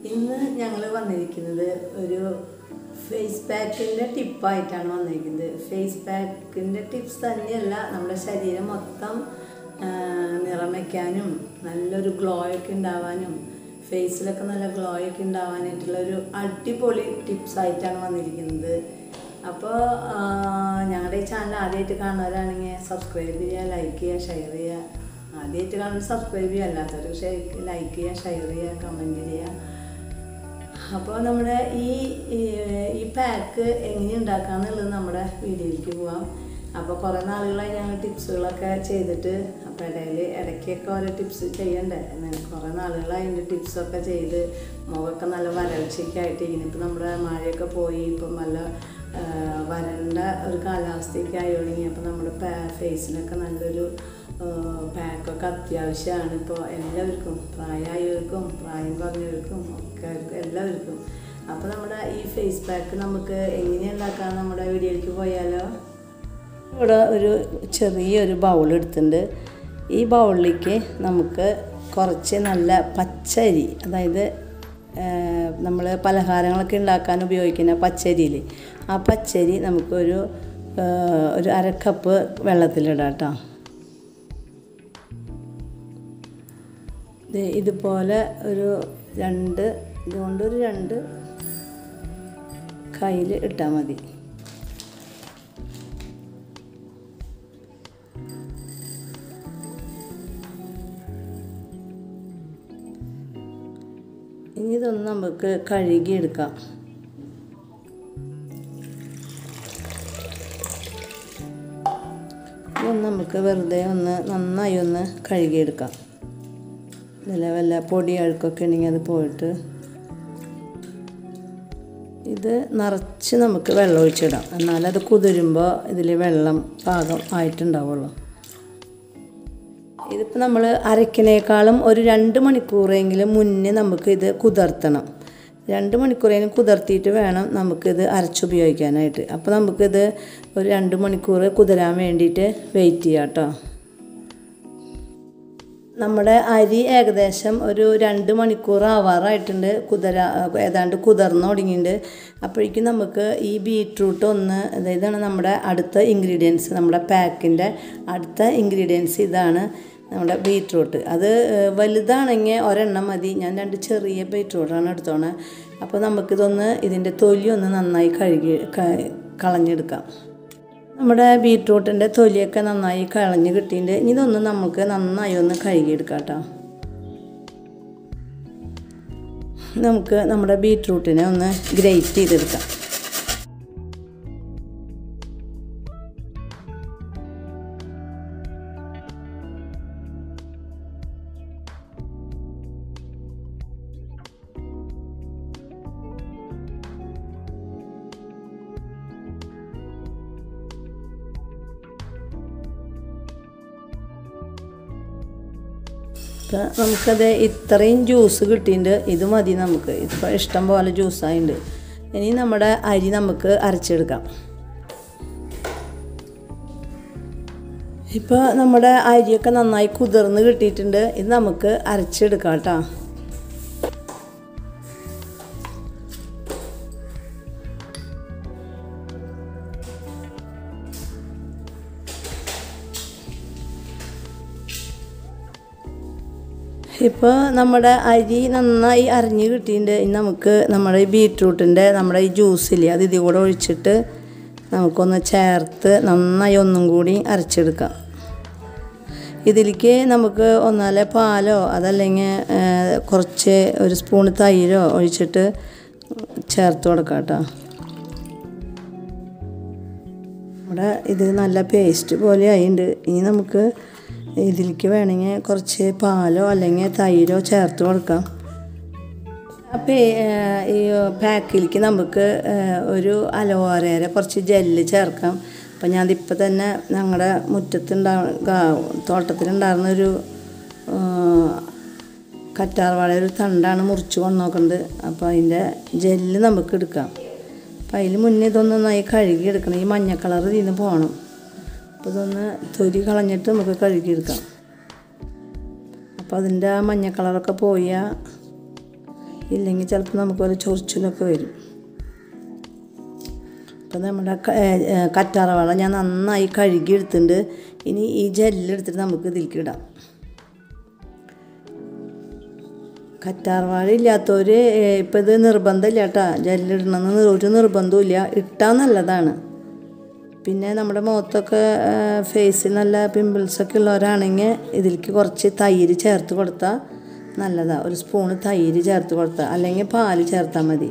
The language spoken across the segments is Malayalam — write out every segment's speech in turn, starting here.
ഇന്ന് ഞങ്ങൾ വന്നിരിക്കുന്നത് ഒരു ഫേസ് പാക്കിൻ്റെ ടിപ്പായിട്ടാണ് വന്നിരിക്കുന്നത് ഫേസ് പാക്കിൻ്റെ ടിപ്സ് തന്നെയല്ല നമ്മുടെ ശരീരം മൊത്തം ആ, നിറം വയ്ക്കാനും നല്ലൊരു ഗ്ലോ ഒക്കെ ഉണ്ടാവാനും ഫേസിലൊക്കെ നല്ല ഗ്ലോ ഒക്കെ ഉണ്ടാവാനായിട്ടുള്ള ഒരു അടിപൊളി ടിപ്സ് ആയിട്ടാണ് വന്നിരിക്കുന്നത് അപ്പോൾ ഞങ്ങളുടെ ഈ ചാനൽ ആദ്യമായിട്ട് കാണുന്നവരാണെങ്കിൽ സബ്സ്ക്രൈബ് ചെയ്യുക ലൈക്ക് ചെയ്യുക ഷെയർ ചെയ്യുക ആദ്യമായിട്ട് കാണുമ്പോൾ സബ്സ്ക്രൈബ് ചെയ്യുക അല്ലാത്തവർ ലൈക്ക് ചെയ്യുക ഷെയർ ചെയ്യുക കമൻറ്റ് ചെയ്യുക അപ്പോൾ നമ്മുടെ ഈ ഈ- ഈ പാക്ക് എങ്ങനെ ഉണ്ടാക്കാന്നുള്ളത് നമ്മുടെ വീഡിയോയിലേക്ക് പോവാം അപ്പോൾ കുറേ നാളുകളായി ഞങ്ങൾ ടിപ്സുകളൊക്കെ ചെയ്തിട്ട് അപ്പോൾ ഇടയിൽ ഇടയ്ക്കൊക്കെ ഓരോ ടിപ്സ് ചെയ്യണ്ടേ എന്നാ കുറേ നാളുകളായി എൻ്റെ ടിപ്സൊക്കെ ചെയ്ത് മുഖമൊക്കെ നല്ല വരൾച്ചയൊക്കെ ആയിട്ട് ഇനിയിപ്പോൾ നമ്മുടെ മഴയൊക്കെ പോയി ഇപ്പം നല്ല ആ, വരണ്ട ഒരു കാലാവസ്ഥയൊക്കെ ആയി തുടങ്ങി അപ്പോൾ നമ്മുടെ ഫേസിനൊക്കെ നല്ലൊരു പാക്കൊക്കെ അത്യാവശ്യമാണ് ഇപ്പോൾ എല്ലാവർക്കും പ്രായമായവർക്കും പ്രായം കുറഞ്ഞവർക്കും ഒക്കെ എല്ലാവർക്കും അപ്പോൾ നമ്മുടെ ഈ ഫേസ് പാക്ക് നമുക്ക് എങ്ങനെ ഉണ്ടാക്കാൻ നമ്മുടെ വീഡിയോയിലേക്ക് പോയാലോ ഇവിടെ ഒരു ചെറിയൊരു ബൗൾ എടുത്തിട്ടുണ്ട് ഈ ബൗളിലേക്ക് നമുക്ക് കുറച്ച് നല്ല പച്ചരി അതായത് നമ്മൾ പലഹാരങ്ങളൊക്കെ ഉണ്ടാക്കാൻ ഉപയോഗിക്കുന്ന പച്ചരിയിൽ ആ പച്ചരി നമുക്കൊരു ആ, ഒരു അര കപ്പ് വെള്ളത്തിലിടാം കേട്ടോ ദേ ഇതുപോലെ ഒരു രണ്ട് ഇതുകൊണ്ട് ഒരു രണ്ട് കയ്യിൽ ഇട്ടാൽ മതി ഇനി ഇതൊന്ന് നമുക്ക് കഴുകിയെടുക്കാം ഇതൊന്ന് നമുക്ക് വെറുതെ ഒന്ന് നന്നായി ഒന്ന് കഴുകിയെടുക്കാം ഇതിൽ വല്ല പൊടി അഴുക്കൊക്കെ ഉണ്ടെങ്കിൽ അത് പോയിട്ട് ഇത് നിറച്ച് നമുക്ക് വെള്ളം ഒഴിച്ചിടാം എന്നാലത് കുതിരുമ്പോൾ ഇതിൽ വെള്ളം പാകം ആയിട്ടുണ്ടാവുള്ളൂ ഇതിപ്പോൾ നമ്മൾ അരക്കിനേക്കാളും ഒരു രണ്ട് മണിക്കൂറെങ്കിലും മുന്നേ നമുക്ക് ഇത് കുതിർത്തണം രണ്ട് മണിക്കൂറേലും കുതിർത്തിയിട്ട് വേണം നമുക്കിത് അരച്ചുപയോഗിക്കാനായിട്ട് അപ്പോൾ നമുക്കിത് ഒരു രണ്ട് മണിക്കൂർ കുതിരാൻ വേണ്ടിയിട്ട് വെയിറ്റ് ചെയ്യാം കേട്ടോ നമ്മുടെ അരി ഏകദേശം ഒരു രണ്ട് മണിക്കൂർ ആവാറായിട്ടുണ്ട് കുതിര ഏതാണ്ട് കുതിർന്ന് തുടങ്ങിയിട്ടുണ്ട് അപ്പോഴേക്കും നമുക്ക് ഈ ബീട്രൂട്ട് ഒന്ന് ഇതാണ് നമ്മുടെ അടുത്ത ഇൻഗ്രീഡിയൻസ് നമ്മുടെ പാക്കിൻ്റെ അടുത്ത ഇൻഗ്രീഡിയൻസ് ഇതാണ് നമ്മുടെ ബീട്രൂട്ട് അത് ഏഹ്, വലുതാണെങ്കിൽ ഒരെണ്ണം മതി ഞാൻ രണ്ട് ചെറിയ ബീട്രൂട്ടാണ് എടുത്തോണേ അപ്പോൾ നമുക്കിതൊന്ന് ഇതിൻ്റെ തൊലി ഒന്ന് നന്നായി കഴുകി ക- കളഞ്ഞെടുക്കാം നമ്മുടെ ബീട്രൂട്ടിൻ്റെ തൊലിയൊക്കെ നന്നായി കളഞ്ഞ് കിട്ടിയിട്ടുണ്ട് ഇനി ഇതൊന്ന് നമുക്ക് നന്നായി ഒന്ന് കഴുകിയെടുക്കാം കേട്ടോ നമുക്ക് നമ്മുടെ ബീട്രൂട്ടിനെ ഒന്ന് ഗ്രേറ്റ് ചെയ്തെടുക്കാം ഇപ്പം നമുക്കത് ഇത്രയും ജ്യൂസ് കിട്ടിയിട്ടുണ്ട് ഇത് മതി നമുക്ക് ഇപ്പോൾ ഇഷ്ടം പോലെ ജ്യൂസായിട്ടുണ്ട് ഇനി നമ്മുടെ അരി നമുക്ക് അരച്ചെടുക്കാം ഇപ്പോൾ നമ്മുടെ അരിയൊക്കെ നന്നായി കുതിർന്ന് കിട്ടിയിട്ടുണ്ട് ഇത് നമുക്ക് അരച്ചെടുക്കാം കേട്ടോ ഇപ്പോൾ നമ്മുടെ അരി നന്നായി അരിഞ്ഞ് കിട്ടിയിട്ടുണ്ട് ഇനി നമുക്ക് നമ്മുടെ ഈ ബീട്രൂട്ടിൻ്റെ നമ്മുടെ ഈ ജ്യൂസില്ലേ അത് ഇതിൽ കൂടെ ഒഴിച്ചിട്ട് നമുക്കൊന്ന് ചേർത്ത് നന്നായി ഒന്നും കൂടി അരച്ചെടുക്കാം ഇതിലേക്ക് നമുക്ക് ഒന്നാലെ പാലോ അതല്ലെങ്കിൽ ഏഹ്, കുറച്ച് ഒരു സ്പൂൺ തൈരോ ഒഴിച്ചിട്ട് ചേർത്ത് കൊടുക്കാം കേട്ടോ നമ്മുടെ ഇത് നല്ല പേസ്റ്റ് പോലെ ആയിട്ടുണ്ട് ഇനി നമുക്ക് ഇതിലേക്ക് വേണമെങ്കിൽ കുറച്ച് പാലോ അല്ലെങ്കിൽ തൈരോ ചേർത്ത് കൊടുക്കാം അപ്പോൾ ഈ പാക്കിലേക്ക് നമുക്ക് ഏഹ്, ഒരു അലോവേരയുടെ കുറച്ച് ജെല്ല് ചേർക്കാം അപ്പം ഞാനിപ്പോൾ തന്നെ ഞങ്ങളുടെ മുറ്റത്തുണ്ടാ തോട്ടത്തിലുണ്ടായിരുന്ന ഒരു കറ്റാർവാഴ ഒരു തണ്ടാണ് മുറിച്ച് കൊണ്ടു നോക്കുന്നത് അപ്പോൾ അതിൻ്റെ ജെല്ല് നമുക്ക് എടുക്കാം അപ്പം അതിൽ മുന്നേ ഇതൊന്ന് നന്നായി കഴുകി എടുക്കണം ഈ മഞ്ഞ കളർ ഇതിൽ നിന്ന് പോകണം അപ്പോൾ ഇതൊന്ന് തൊലി കളഞ്ഞിട്ട് നമുക്ക് കഴുകിയെടുക്കാം അപ്പോൾ അതിൻ്റെ ആ മഞ്ഞ കളറൊക്കെ പോയാൽ ഇല്ലെങ്കിൽ ചിലപ്പോൾ നമുക്ക് ഒരു ചൊറിച്ചിലൊക്കെ വരും അപ്പം നമ്മുടെ ക- ഏ, ഏ, കറ്റാറവാഴ ഞാൻ നന്നായി കഴുകി എടുത്തിട്ടുണ്ട് ഇനി ഈ ജെല്ലെടുത്തിട്ട് നമുക്ക് ഇതിലേക്ക് ഇടാം കറ്റാർവാഴ ഇല്ലാത്തവർ ഇപ്പം ഇത് നിർബന്ധമില്ല കേട്ടോ ജെല്ലിടണമെന്ന് ഒരു നിർബന്ധമില്ല ഇട്ടാൽ നല്ലതാണ് പിന്നെ നമ്മുടെ മുഖത്തൊക്കെ ഫേസിൽ നല്ല പിമ്പിൾസൊക്കെ ഉള്ളവരാണെങ്കിൽ ഇതിലേക്ക് കുറച്ച് തൈര് ചേർത്ത് കൊടുത്താൽ നല്ലതാണ് ഒരു സ്പൂണ് തൈര് ചേർത്ത് കൊടുത്താൽ അല്ലെങ്കിൽ പാല് ചേർത്താൽ മതി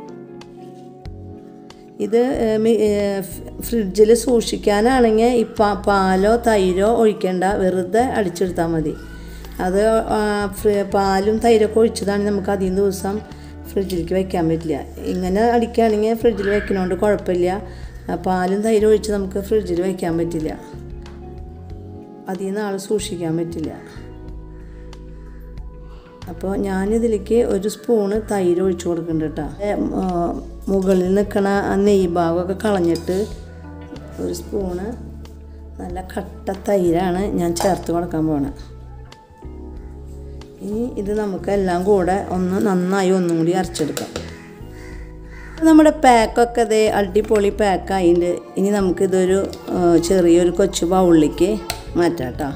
ഇത് ഫ്രിഡ്ജിൽ സൂക്ഷിക്കാനാണെങ്കിൽ ഇപ്പം പാലോ തൈരോ ഒഴിക്കേണ്ട വെറുതെ അടിച്ചെടുത്താൽ മതി അത് ആ, ഫ്രി- പാലും തൈരൊക്കെ ഒഴിച്ചതാണെങ്കിൽ നമുക്ക് അധികം ദിവസം ഫ്രിഡ്ജിലേക്ക് വെക്കാൻ പറ്റില്ല ഇങ്ങനെ അടിക്കുകയാണെങ്കിൽ ഫ്രിഡ്ജിൽ വെക്കണോണ്ട് കുഴപ്പമില്ല ആ, പാലും തൈരും ഒഴിച്ച് നമുക്ക് ഫ്രിഡ്ജിൽ വെക്കാൻ പറ്റില്ല അധികം നാൾ സൂക്ഷിക്കാൻ പറ്റില്ല അപ്പോൾ ഞാനിതിലേക്ക് ഒരു സ്പൂണ് തൈര് ഒഴിച്ചു കൊടുക്കുന്നുണ്ട് കേട്ടോ ഏ, ആ, മുകളിൽ നിൽക്കണ ആ നെയ്യ് ഭാഗമൊക്കെ കളഞ്ഞിട്ട് ഒരു സ്പൂണ് നല്ല കട്ട തൈരാണ് ഞാൻ ചേർത്ത് കൊടുക്കാൻ പോണത് ഇനി ഇത് നമുക്ക് എല്ലാം കൂടെ ഒന്ന് നന്നായി ഒന്നും കൂടി അരച്ചെടുക്കാം നമ്മുടെ പാക്കൊക്കെ ദേ അടിപൊളി പാക്കായിട്ടുണ്ട് ഇനി നമുക്കിതൊരു ആ, ചെറിയൊരു കൊച്ചു ബൗളിലേക്ക് മാറ്റാം കേട്ടോ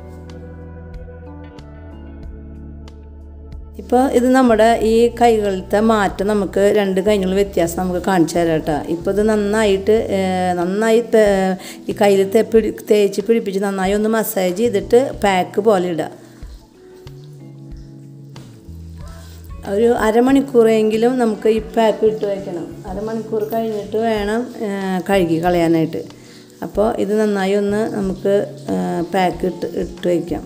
ഇപ്പോൾ ഇത് നമ്മുടെ ഈ കൈകളിലത്തെ മാറ്റം നമുക്ക് രണ്ട് കൈകളും വ്യത്യാസം നമുക്ക് കാണിച്ചു തരാം കേട്ടോ ഇപ്പോൾ ഇത് നന്നായിട്ട് ഏ, നന്നായി തേ- ഈ കയ്യിൽ തേ പിടി തേച്ച് പിടിപ്പിച്ച് നന്നായി ഒന്ന് മസാജ് ചെയ്തിട്ട് പാക്ക് പോലെ ഇടുക ഒരു അരമണിക്കൂറെങ്കിലും നമുക്ക് ഈ പാക്ക് ഇട്ട് വയ്ക്കണം അരമണിക്കൂർ കഴിഞ്ഞിട്ട് വേണം ഏ, കഴുകി കളയാനായിട്ട് അപ്പോൾ ഇത് നന്നായി ഒന്ന് നമുക്ക് പാക്ക് ഇട്ട് ഇട്ട് വയ്ക്കാം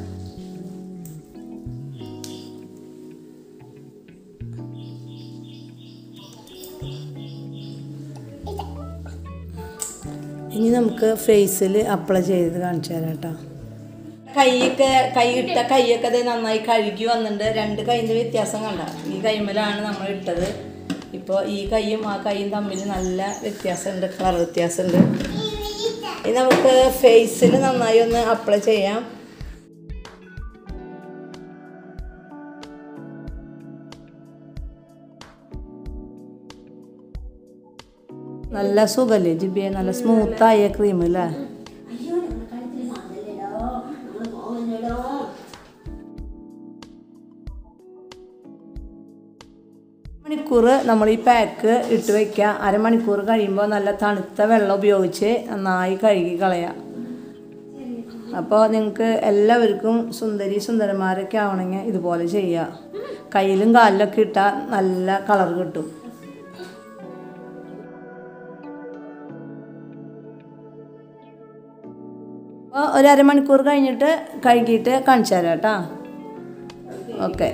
ഇനി നമുക്ക് ഫേസിൽ അപ്ലൈ ചെയ്ത് കാണിച്ചു തരാം കേട്ടോ കൈയൊക്കെ കൈയിട്ട കൈയൊക്കെ ദേ നന്നായി കഴുകി വന്നിട്ടുണ്ട് രണ്ട് കൈൻ്റെ വ്യത്യാസം കണ്ട ഈ കൈമലാണ് നമ്മൾ ഇട്ടത് ഇപ്പോൾ ഈ കൈയും ആ കൈയും തമ്മിൽ നല്ല വ്യത്യാസമുണ്ട് കളർ വ്യത്യാസമുണ്ട് ഇനി നമുക്ക് ഫേസിൽ നന്നായി ഒന്ന് അപ്ലൈ ചെയ്യാം നല്ല സുഖല്ലേ ജിബിയെ നല്ല സ്മൂത്തായ ക്രീം അല്ലേ മണിക്കൂർ നമ്മൾ ഈ പാക്ക് ഇട്ട് വയ്ക്കുക അരമണിക്കൂർ കഴിയുമ്പോൾ നല്ല തണുത്ത വെള്ളം ഉപയോഗിച്ച് നന്നായി കഴുകി കളയാം അപ്പോൾ നിങ്ങൾക്ക് എല്ലാവർക്കും സുന്ദരി സുന്ദരന്മാരൊക്കെ ആവണമെങ്കിൽ ഇതുപോലെ ചെയ്യുക കയ്യിലും കാലിലൊക്കെ ഇട്ടാൽ നല്ല കളർ കിട്ടും അപ്പോൾ ഒരു അരമണിക്കൂർ കഴിഞ്ഞിട്ട് കഴുകിയിട്ട് കാണിച്ചു തരാം കേട്ടോ ഓക്കെ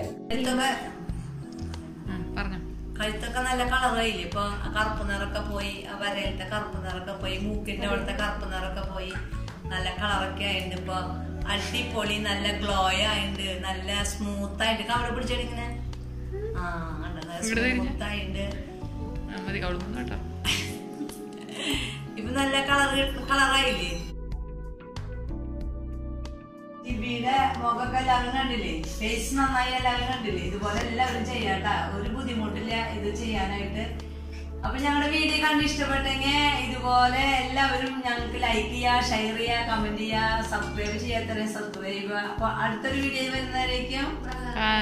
പറഞ്ഞു കഴുത്തൊക്കെ നല്ല കളറായില്ലേ ഇപ്പൊ ആ കറുപ്പ് നിറൊക്കെ പോയി ആ വരയിലത്തെ കറുപ്പ് നിറൊക്കെ പോയി മൂക്കിന്റെ അവിടുത്തെ കറുപ്പ് നിറൊക്കെ പോയി നല്ല കളറൊക്കെ ആയിട്ടുണ്ട് ഇപ്പൊ അടിപൊളി നല്ല ഗ്ലോ ആയിട്ടുണ്ട് നല്ല സ്മൂത്ത് ആയിട്ട് കവള പിടിച്ചെടുക്കണേ ആ സ്മൂത്ത് ആയിട്ടുണ്ട് ആ, മതി അവിടെ നിന്ന് കേട്ടോ ഇപ്പൊ നല്ല കളർ കളറായില്ലേ ജിബിയുടെ മുഖമൊക്കെ എല്ലാവരും കണ്ടില്ലേ ഫേസ് നന്നായി എല്ലാവരും കണ്ടില്ലേ ഇതുപോലെ എല്ലാവരും ചെയ്യാട്ടാ ഒരു ബുദ്ധിമുട്ടില്ല ഇത് ചെയ്യാനായിട്ട് അപ്പൊ ഞങ്ങളുടെ വീഡിയോ കണ്ട് ഇഷ്ടപ്പെട്ടെങ്കിൽ ഇതുപോലെ എല്ലാവരും ഞങ്ങൾക്ക് ലൈക്ക് ചെയ്യുക ഷെയർ ചെയ്യുക കമന്റ് ചെയ്യുക സബ്സ്ക്രൈബ് ചെയ്യാത്തവരെ സബ്സ്ക്രൈബ് ചെയ്യുക അപ്പൊ അടുത്തൊരു വീഡിയോ വരുന്നവരേക്കും ബൈ